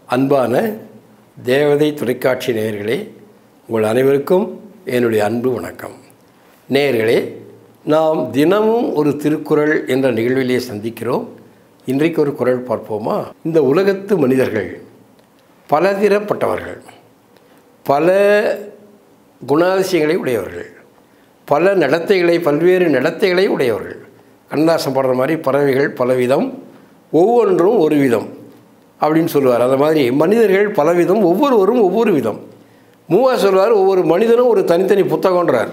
அன்பான தேவதை தொலைக்காட்சி நேயர்களே உங்கள் அனைவருக்கும் என்னுடைய அன்பு வணக்கம் நேயர்களே நாம் தினமும் ஒரு திருக்குறள் என்ற நிகழ்விலே சந்திக்கிறோம் இன்றைக்கு ஒரு குறள் பார்ப்போமா இந்த உலகத்து மனிதர்கள் பலதிரப்பட்டவர்கள் பல குணாதிசயங்களை உடையவர்கள் பல நடத்தைகளை பல்வேறு நடத்தைகளை உடையவர்கள் கண்ணதாசன் பாடுற மாதிரி பறவைகள் பலவிதம் ஒவ்வொன்றும் ஒரு விதம் அப்படின்னு சொல்லுவார் அந்த மாதிரி மனிதர்கள் பலவிதம் ஒவ்வொருவரும் ஒவ்வொரு விதம் மூவா சொல்வார் ஒவ்வொரு மனிதனும் ஒரு தனித்தனி புத்தகன்றார்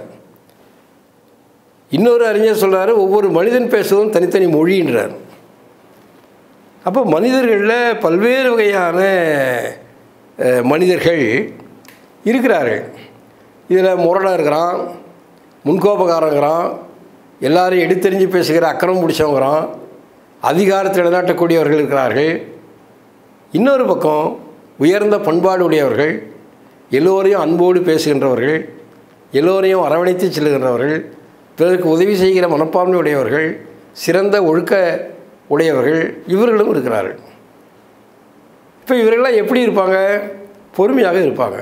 இன்னொரு அறிஞர் சொல்கிறாரு ஒவ்வொரு மனிதன் பேசுவதும் தனித்தனி மொழின்றார் அப்போ மனிதர்களில் பல்வேறு வகையான அஹ், மனிதர்கள் இருக்கிறார்கள் இதில் முரடாக இருக்கிறான் முன்கோபக்காரங்கிறான் எல்லாரையும் எடுத்தெறிஞ்சு பேசுகிற அக்கறம் பிடிச்சவங்கிறான் அதிகாரத்தில் நிலைநாட்டக்கூடியவர்கள் இருக்கிறார்கள் இன்னொரு பக்கம் உயர்ந்த பண்பாடு உடையவர்கள் எல்லோரையும் அன்போடு பேசுகின்றவர்கள் எல்லோரையும் அரவணைத்து செல்லுகின்றவர்கள் பிறருக்கு உதவி செய்கிற மனப்பான்மை உடையவர்கள் சிறந்த ஒழுக்க உடையவர்கள் இவர்களும் இருக்கிறார்கள் இப்போ இவர்கள்லாம் எப்படி இருப்பாங்க பொறுமையாக இருப்பாங்க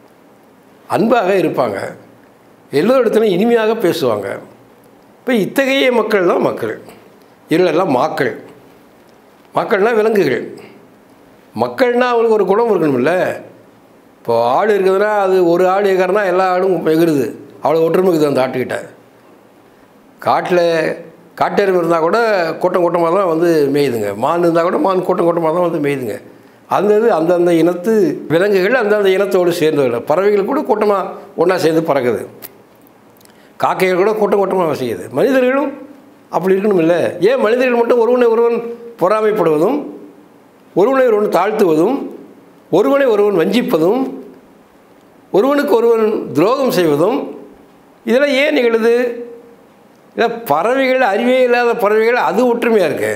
அன்பாக இருப்பாங்க எல்லோரிடத்திலும் இனிமையாக பேசுவாங்க இப்போ இத்தகைய மக்கள் தான் மக்கள் இவர்களெல்லாம் மாக்கள் மக்கள்னால் விலங்குகள் மக்கள்னால் அவங்களுக்கு ஒரு குணம் இருக்கணும்ல இப்போ ஆடு இருக்குதுன்னா அது ஒரு ஆடு எகிறனா எல்லா ஆடும் எகிருது அவ்வளோ ஒற்றுமை இருக்குது அந்த ஆட்டுக்கிட்ட காட்டில் காட்டெருமை இருந்தால் கூட கூட்டம் கூட்டமாக தான் வந்து மேயுதுங்க மான் இருந்தால் கூட மான் கூட்டம் கூட்டமாக தான் வந்து மேயுதுங்க அந்த இது அந்தந்த இனத்து விலங்குகள் அந்தந்த இனத்தோடு சேர்ந்தவர்கள் பறவைகள் கூட கூட்டமாக ஒன்றா சேர்ந்து பறக்குது காக்கைகள் கூட கூட்டம் கூட்டமாக வசிக்குது மனிதர்களும் அப்படி இருக்கணும் இல்லை ஏன் மனிதர்கள் மட்டும் ஒருவனை ஒருவன் பொறாமைப்படுவதும் ஒருவனை ஒருவன் தாழ்த்துவதும் ஒருவனை ஒருவன் வஞ்சிப்பதும் ஒருவனுக்கு ஒருவன் துரோகம் செய்வதும் இதெல்லாம் ஏன் நிகழுது இல்லை பறவைகள் அறிவே இல்லாத பறவைகள் அது ஒற்றுமையாக இருக்கு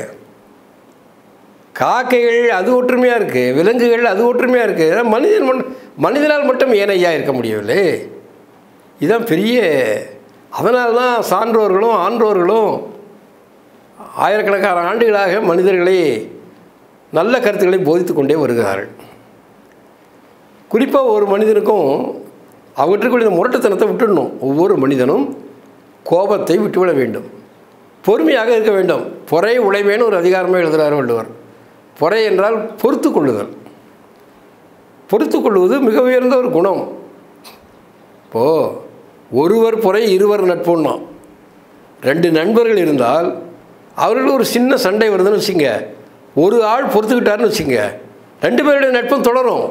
காக்கைகள் அது ஒற்றுமையாக இருக்குது விலங்குகள் அது ஒற்றுமையாக இருக்குது மனிதன் மன் மனிதனால் மட்டும் ஏன் ஐயா இருக்க முடியவில்லை இதுதான் பெரிய அதனால தான் சான்றோர்களும் ஆன்றோர்களும் ஆயிரக்கணக்கான ஆண்டுகளாக மனிதர்களை நல்ல கருத்துக்களை போதித்து கொண்டே வருகிறார்கள் குறிப்பாக ஒரு மனிதனுக்கும் அவற்றுக்குள்ள இந்த முரட்டுத்தனத்தை விட்டுடணும் ஒவ்வொரு மனிதனும் கோபத்தை விட்டுவிட வேண்டும் பொறுமையாக இருக்க வேண்டும் பொறை உழைவேன்னு ஒரு அதிகாரமே எழுதுகிறார் வள்ளுவர் பொறை என்றால் பொறுத்து கொள்ளுதல் பொறுத்து கொள்வது மிக உயர்ந்த ஒரு குணம் இப்போது ஒருவர் பொறை இருவர் நட்புன்னா ரெண்டு நண்பர்கள் இருந்தால் அவர்கள் ஒரு சின்ன சண்டை வருதுன்னு வச்சுங்க ஒரு ஆள் பொறுத்துக்கிட்டாருன்னு வச்சுங்க ரெண்டு பேருடைய நட்பும் தொடரும்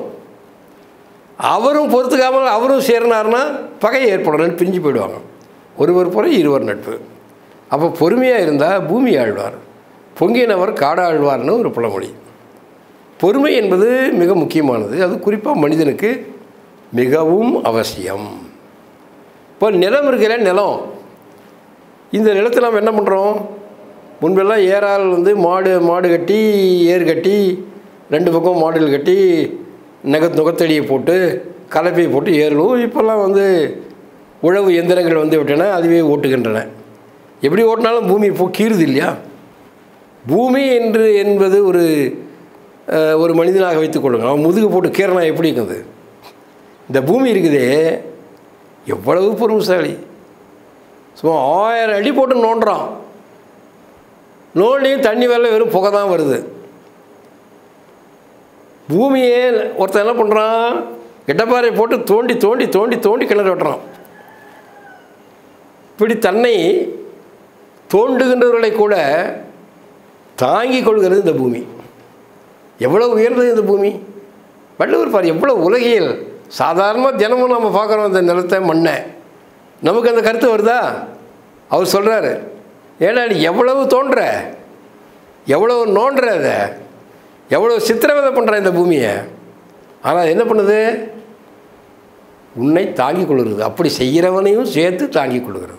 அவரும் பொறுத்துக்காமல் அவரும் சேர்னார்னா பகை ஏற்படணும்னு பிரிஞ்சு போயிடுவாங்க ஒருவர் பொறை இருவர் நட்பு அப்போ பொறுமையாக இருந்தால் பூமி ஆழ்வார் பொங்கினவர் காடாழ்வார்னு ஒரு பழமொழி பொறுமை என்பது மிக முக்கியமானது அது குறிப்பாக மனிதனுக்கு மிகவும் அவசியம் இப்போ நிலம் இருக்கிற நிலம் இந்த நிலத்தில் நாம் என்ன பண்ணுறோம் முன்பெல்லாம் ஏறால் வந்து மாடு மாடு கட்டி ஏர் கட்டி ரெண்டு பக்கம் மாடுகள் கட்டி நெக நுகத்தடியை போட்டு கலப்பையை போட்டு ஏறுவோம் இப்போல்லாம் வந்து உழவு எந்திரங்கள் வந்து விட்டன அதுவே ஓட்டுகின்றன எப்படி ஓட்டினாலும் பூமி இப்போ கீறுது இல்லையா பூமி என்று என்பது ஒரு அஹ், ஒரு மனிதனாக வைத்துக்கொள்ளுங்க அவன் முதுகு போட்டு கீரனா எப்படி இருக்குது இந்த பூமி இருக்குதே எவ்வளவு பொறுமைசாலி சும்மா ஆயிரம் அடி போட்டு நோண்டுறான் நோண்டியும் தண்ணி வரல வெறும் புகை தான் வருது பூமியே ஒருத்தன் என்ன பண்ணுறான் இடப்பாறை போட்டு தோண்டி தோண்டி தோண்டி தோண்டி கிணறு வெட்டுறான் இப்படி தன்னை தோண்டுகின்றவர்களை கூட தாங்கிக் கொள்கிறது இந்த பூமி எவ்வளவு உயர்ந்தது இந்த பூமி வள்ளுவர் பாரு எவ்வளோ உலகியல் சாதாரணமாக தினமும் நம்ம பார்க்குறோம் இந்த நிலத்தை மண்ணை நமக்கு அந்த கருத்து வருதா அவர் சொல்கிறாரு ஏடா நீ எவ்வளவு தோன்ற எவ்வளவு நோண்டுற அதை எவ்வளோ சித்திரவதை பண்ணுற இந்த பூமியை ஆனால் என்ன பண்ணுது உன்னை தாங்கிக் கொள்கிறது அப்படி செய்கிறவனையும் சேர்த்து தாங்கிக் கொள்கிறது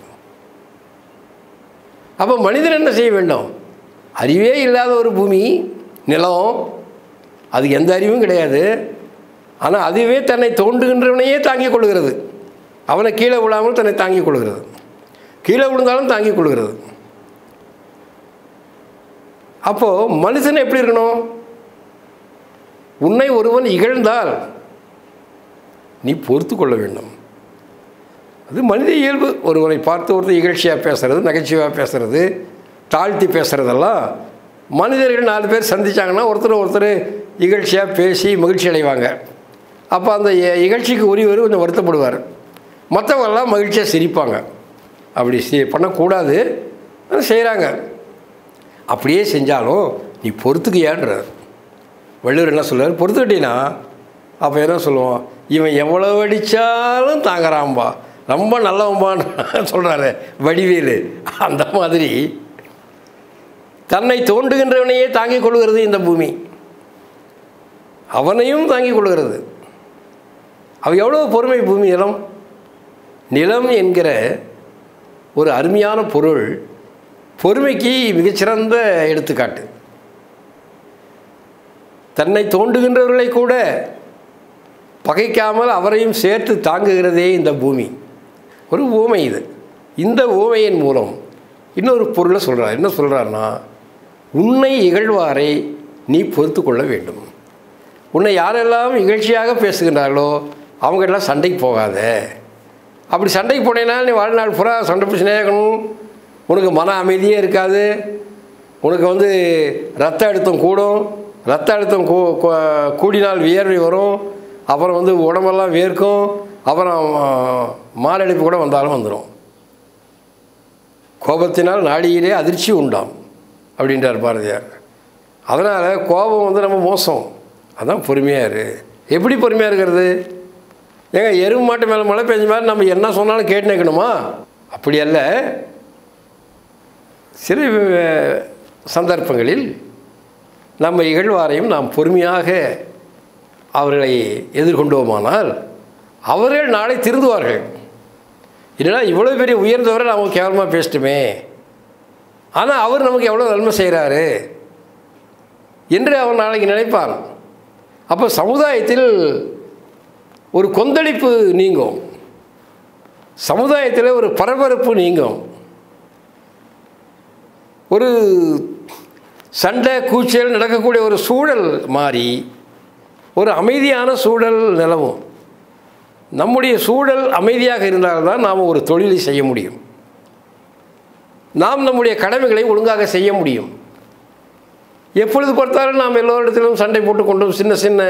அப்போ மனிதன் என்ன செய்ய வேண்டும் அறிவே இல்லாத ஒரு பூமி நிலம் அது எந்த அறிவும் கிடையாது ஆனால் அதுவே தன்னை தோண்டுகின்றவனையே தாங்கிக் கொள்கிறது அவனை கீழே விழாமல் தன்னை தாங்கிக் கொள்கிறது கீழே விழுந்தாலும் தாங்கிக் கொள்கிறது அப்போது மனுஷன் எப்படி இருக்கணும் உன்னை ஒருவன் இகழ்ந்தால் நீ பொறுத்து கொள்ள வேண்டும் அது மனித இயல்பு ஒருவரை பார்த்து ஒருத்தர் இகழ்ச்சியாக பேசுறது நகைச்சுவையாக பேசுறது தாழ்த்தி பேசுகிறதெல்லாம் மனிதர்கள் நாலு பேர் சந்திச்சாங்கன்னா ஒருத்தர் ஒருத்தர் இகழ்ச்சியாக பேசி மகிழ்ச்சி அடைவாங்க அப்போ அந்த இ- இகழ்ச்சிக்கு உரியவர் கொஞ்சம் வருத்தப்படுவார் மற்றவங்கெல்லாம் மகிழ்ச்சியாக சிரிப்பாங்க அப்படி சி பண்ணக்கூடாது ஆனால் செய்கிறாங்க அப்படியே செஞ்சாலும் நீ பொறுத்துக்கியான்றார் வள்ளுவர் என்ன சொல்றார் பொறுத்துக்கிட்டீங்கன்னா அப்போ என்ன சொல்லுவோம் இவன் எவ்வளோ அடித்தாலும் தாங்குறான்பா ரொம்ப நல்லவன்பான்னு சொல்கிறாரு வடிவேலு அந்த மாதிரி தன்னை தோண்டுகின்றவனையே தாங்கிக் கொள்கிறது இந்த பூமி அவனையும் தாங்கிக் கொள்கிறது அவ எவ்வளோ பொறுமை பூமி நிலம் நிலம் என்கிற ஒரு அருமையான பொருள் பொறுமைக்கு மிகச்சிறந்த எடுத்துக்காட்டு தன்னை தோண்டுகின்றவர்களை கூட பகைக்காமல் அவரையும் சேர்த்து தாங்குகிறதே இந்த பூமி ஒரு ஊமை இது இந்த ஊமையின் மூலம் இன்னொரு பொருளை சொல்கிறார் என்ன சொல்கிறாருன்னா உன்னை இகழ்வாரை நீ பொறுத்து கொள்ள வேண்டும் உன்னை யாரெல்லாம் இகழ்ச்சியாக பேசுகின்றார்களோ அவங்கெல்லாம் சண்டைக்கு போகாத அப்படி சண்டைக்கு போனேன்னா நீ வாழ்நாள் பூரா சண்டை பிடிச்சினே இருக்கணும் உனக்கு மன அமைதியே இருக்காது உனக்கு வந்து ரத்த அழுத்தம் கூடும் ரத்த அழுத்தம் கூ கூ- கூடினால் வியர்வை வரும் அப்புறம் வந்து உடம்பெல்லாம் வேர்க்கும் அப்புறம் மாரடைப்பு கூட வந்தாலும் வந்துடும் கோபத்தினால் நாடியிலே அதிர்ச்சி உண்டாம் அப்படின்றார் பாரதியார் அதனால் கோபம் வந்து நம்ம மோசம் அதான் பொறுமையாக இரு எப்படி பொறுமையாக இருக்கிறது ஏங்க எருமை மாட்டு மேலே மழை பெஞ்ச மாதிரி நம்ம என்ன சொன்னாலும் கேட்டு நிற்கணுமா அப்படி அல்ல சில அஹ், சந்தர்ப்பங்களில் நம்ம இகழ்வாரையும் நாம் பொறுமையாக அவர்களை எதிர்கொண்டோமானால் அவர்கள் நாளை திருந்துவார்கள் இல்லைனா இவ்வளோ பெரிய உயர்ந்தவரை நாம் கேவலமாக பேசிட்டுமே ஆனால் அவர் நமக்கு எவ்வளோ நன்மை செய்கிறாரு என்று அவன் நாளைக்கு நினைப்பான் அப்போ சமுதாயத்தில் ஒரு கொந்தளிப்பு நீங்கும் சமுதாயத்தில் ஒரு பரபரப்பு நீங்கும் ஒரு சண்டை கூச்சல் நடக்கக்கூடிய ஒரு சூழல் மாறி ஒரு அமைதியான சூழல் நிலவும் நம்முடைய சூழல் அமைதியாக இருந்தால்தான் நாம் ஒரு தொழிலை செய்ய முடியும் நாம் நம்முடைய கடமைகளை ஒழுங்காக செய்ய முடியும் எப்பொழுது பார்த்தாலும் நாம் எல்லோரிடத்திலும் சண்டை போட்டுக்கொண்டும் சின்ன சின்ன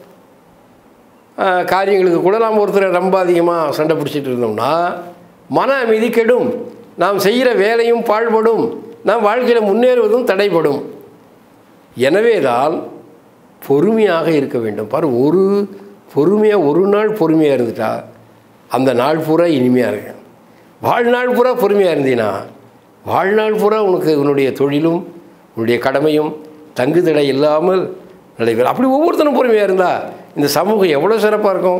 ஆஹ், காரியங்களுக்கு கூட நாம் ஒருத்தரை ரொம்ப அதிகமாக சண்டை பிடிச்சிட்டு இருந்தோம்னா மன அமைதி கெடும் நாம் செய்கிற வேலையும் பாழ்படும் நாம் வாழ்க்கையில் முன்னேறுவதும் தடைப்படும் எனவே தான் பொறுமையாக இருக்க வேண்டும் பாரு ஒரு பொறுமையாக ஒரு நாள் பொறுமையாக இருந்துட்டா அந்த நாள் பூரா இனிமையாக இருக்கும் வாழ்நாள் பூரா பொறுமையாக இருந்தீன்னா வாழ்நாள் பூரா உனக்கு உன்னுடைய தொழிலும் உன்னுடைய கடமையும் தங்குதடை இல்லாமல் நடைபெறும் அப்படி ஒவ்வொருத்தரும் பொறுமையாக இருந்தால் இந்த சமூகம் எவ்வளோ சிறப்பாக இருக்கும்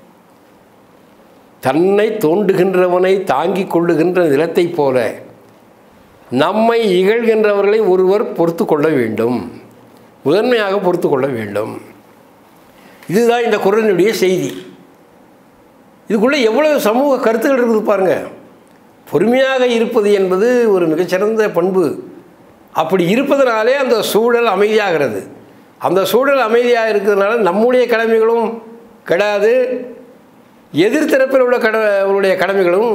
தன்னை தோண்டுகின்றவனை தாங்கிக் கொள்ளுகின்ற நிலத்தைப் போல நம்மை இகழ்கின்றவர்களை ஒருவர் பொறுத்து கொள்ள வேண்டும் முதன்மையாக பொறுத்து கொள்ள வேண்டும் இதுதான் இந்த குரலினுடைய செய்தி இதுக்குள்ளே எவ்வளவு சமூக கருத்துக்கள் இருக்குது பாருங்க பொறுமையாக இருப்பது என்பது ஒரு மிகச்சிறந்த பண்பு அப்படி இருப்பதனாலே அந்த சூழல் அமைதியாகிறது அந்த சூழல் அமைதியாக இருக்கிறதுனால நம்முடைய கடமைகளும் கெடாது எதிர்த்தரப்பில் உள்ள கட அவருடைய கடமைகளும்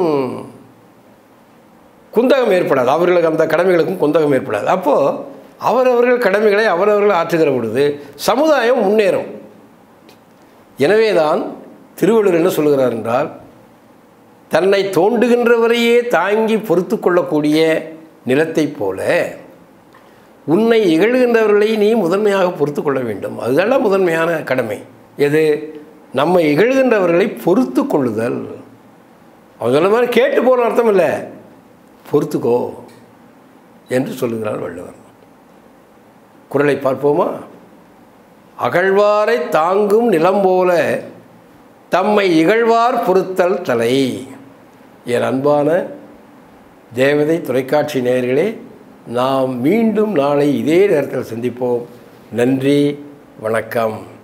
குந்தகம் ஏற்படாது அவர்களுக்கு அந்த கடமைகளுக்கும் குந்தகம் ஏற்படாது அப்போது அவரவர்கள் கடமைகளை அவரவர்கள் ஆற்றுகிற பொழுது சமுதாயம் முன்னேறும் எனவே தான் திருவள்ளுவர் என்ன சொல்லுகிறார் என்றால் தன்னை தோண்டுகின்றவரையே தாங்கி பொறுத்து கொள்ளக்கூடிய நிலத்தைப் போல உன்னை இகழ்கின்றவர்களை நீ முதன்மையாக பொறுத்து கொள்ள வேண்டும் அதுதான் முதன்மையான கடமை எது நம்ம இகழ்கின்றவர்களை பொறுத்து கொள்ளுதல் அவங்க சொல்ல மாதிரி கேட்டு போன அர்த்தம் இல்லை பொறுத்துக்கோ என்று சொல்லுகிறார் வள்ளுவர் குரலை பார்ப்போமா அகழ்வாரை தாங்கும் நிலம் போல தம்மை இகழ்வார் பொறுத்தல் தலை என் அன்பான தேவதை தொலைக்காட்சி நேயர்களே நாம் மீண்டும் நாளை இதே நேரத்தில் சந்திப்போம் நன்றி வணக்கம்